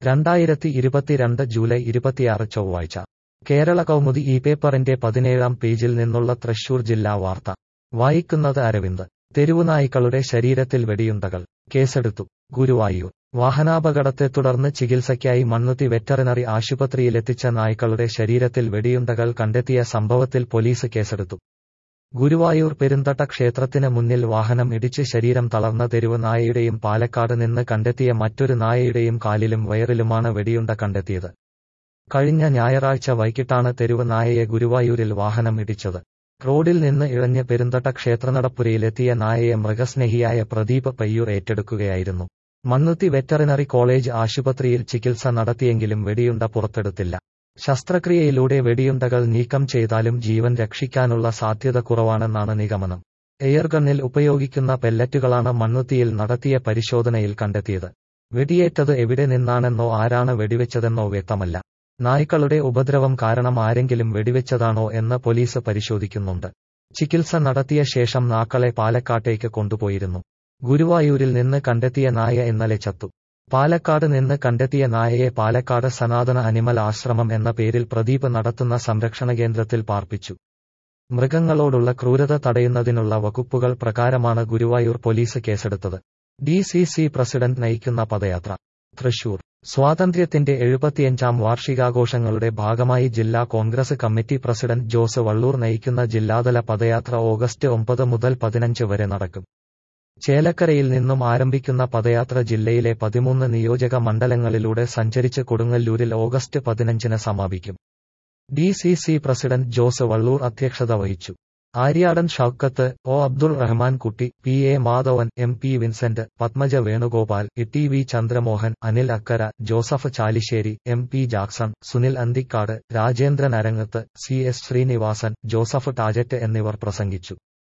രണ്ടായിരത്തി ഇരുപത്തിരണ്ട് ജൂലൈ ഇരുപത്തിയാറ് ചൊവ്വാഴ്ച കേരള കൗമുദി ഈ പേപ്പറിന്റെ പതിനേഴാം പേജിൽ നിന്നുള്ള തൃശൂർ ജില്ലാ വാർത്ത വായിക്കുന്നത് അരവിന്ദ് തെരുവുനായ്ക്കളുടെ ശരീരത്തിൽ വെടിയുണ്ടകൾ കേസെടുത്തു ഗുരുവായൂർ വാഹനാപകടത്തെ തുടർന്ന് ചികിത്സയ്ക്കായി മണ്ണുത്തി വെറ്ററിനറി ആശുപത്രിയിലെത്തിച്ച നായ്ക്കളുടെ ശരീരത്തിൽ വെടിയുണ്ടകൾ കണ്ടെത്തിയ സംഭവത്തിൽ പോലീസ് കേസെടുത്തു ഗുരുവായൂർ പെരുന്തട്ട ക്ഷേത്രത്തിന് മുന്നിൽ വാഹനം ഇടിച്ച് ശരീരം തളർന്ന തെരുവ് നായയുടെയും പാലക്കാട് നിന്ന് കണ്ടെത്തിയ മറ്റൊരു നായയുടെയും കാലിലും വയറിലുമാണ് വെടിയുണ്ട കണ്ടെത്തിയത് കഴിഞ്ഞ ഞായറാഴ്ച വൈകിട്ടാണ് തെരുവ് നായയെ ഗുരുവായൂരിൽ വാഹനം ഇടിച്ചത് റോഡിൽ നിന്ന് ഇഴഞ്ഞ് പെരുന്തട്ട ക്ഷേത്രനടപ്പുരയിലെത്തിയ നായയെ മൃഗസ്നേഹിയായ പ്രദീപ് പയ്യൂർ ഏറ്റെടുക്കുകയായിരുന്നു മണ്ണുത്തി വെറ്ററിനറി കോളേജ് ആശുപത്രിയിൽ ചികിത്സ നടത്തിയെങ്കിലും വെടിയുണ്ട പുറത്തെടുത്തില്ല ശസ്ത്രക്രിയയിലൂടെ വെടിയുണ്ടകൾ നീക്കം ചെയ്താലും ജീവൻ രക്ഷിക്കാനുള്ള സാധ്യത കുറവാണെന്നാണ് നിഗമനം എയർഗണ്ണിൽ ഉപയോഗിക്കുന്ന പെല്ലറ്റുകളാണ് മണ്ണുത്തിയിൽ നടത്തിയ പരിശോധനയിൽ കണ്ടെത്തിയത് വെടിയേറ്റത് എവിടെ നിന്നാണെന്നോ ആരാണ് വെടിവെച്ചതെന്നോ വ്യക്തമല്ല നായ്ക്കളുടെ ഉപദ്രവം കാരണം ആരെങ്കിലും വെടിവെച്ചതാണോ എന്ന് പോലീസ് പരിശോധിക്കുന്നുണ്ട് ചികിത്സ നടത്തിയ ശേഷം നാക്കളെ പാലക്കാട്ടേക്ക് കൊണ്ടുപോയിരുന്നു ഗുരുവായൂരിൽ നിന്ന് കണ്ടെത്തിയ നായ ഇന്നലെ ചത്തു പാലക്കാട് നിന്ന് കണ്ടെത്തിയ നായയെ പാലക്കാട് സനാതന അനിമൽ ആശ്രമം എന്ന പേരിൽ പ്രദീപ് നടത്തുന്ന സംരക്ഷണ കേന്ദ്രത്തിൽ പാർപ്പിച്ചു മൃഗങ്ങളോടുള്ള ക്രൂരത തടയുന്നതിനുള്ള വകുപ്പുകൾ പ്രകാരമാണ് ഗുരുവായൂർ പോലീസ് കേസെടുത്തത് ഡി സി സി പ്രസിഡന്റ് നയിക്കുന്ന പദയാത്ര തൃശൂർ സ്വാതന്ത്ര്യത്തിന്റെ എഴുപത്തിയഞ്ചാം വാർഷികാഘോഷങ്ങളുടെ ഭാഗമായി ജില്ലാ കോൺഗ്രസ് കമ്മിറ്റി പ്രസിഡന്റ് ജോസ് വള്ളൂർ നയിക്കുന്ന ജില്ലാതല പദയാത്ര ഓഗസ്റ്റ് ഒമ്പത് മുതൽ പതിനഞ്ച് വരെ നടക്കും ചേലക്കരയിൽ നിന്നും ആരംഭിക്കുന്ന പദയാത്ര ജില്ലയിലെ പതിമൂന്ന് നിയോജക മണ്ഡലങ്ങളിലൂടെ സഞ്ചരിച്ച് കൊടുങ്ങല്ലൂരിൽ ഓഗസ്റ്റ് പതിനഞ്ചിന് സമാപിക്കും D C C president Jose Vallur അധ്യക്ഷത വഹിച്ചു Aryadan Shoukath O Abdul Rahman Kutty P A Madhavan M P Vincent Padmaja Venugopal T V Chandramohan Anil Akkara Joseph Chalissery M P Jackson Sunil Anthikad Rajendran Arangath C S Srinivasan Joseph Tajet എന്നിവർ പ്രസംഗിച്ചു